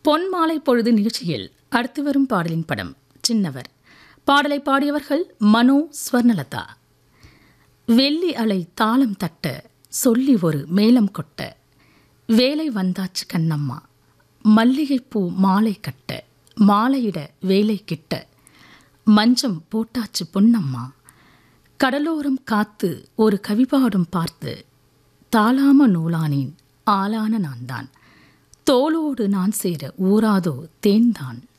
பொன் மாலை பொழுது நிகழ்ச்சியில் அடுத்து வரும் பாடலின் படம் சின்னவர் பாடலை பாடியவர்கள் மனோ ஸ்வர்ணலதா வெள்ளி அலை தாளம் தட்ட சொல்லி ஒரு மேளம் கொட்ட வேலை வந்தாச்சு கண்ணம்மா மல்லிகைப்பூ மாலை கட்ட மாலையிட வேலை கிட்ட மஞ்சம் போட்டாச்சு பொன்னம்மா கடலோரம் காத்து ஒரு கவிபாடும் பார்த்து தாளாம நூலானேன் ஆளான நான் தான் தோளோடு நான் சேர ஊராதோ தேன்தான்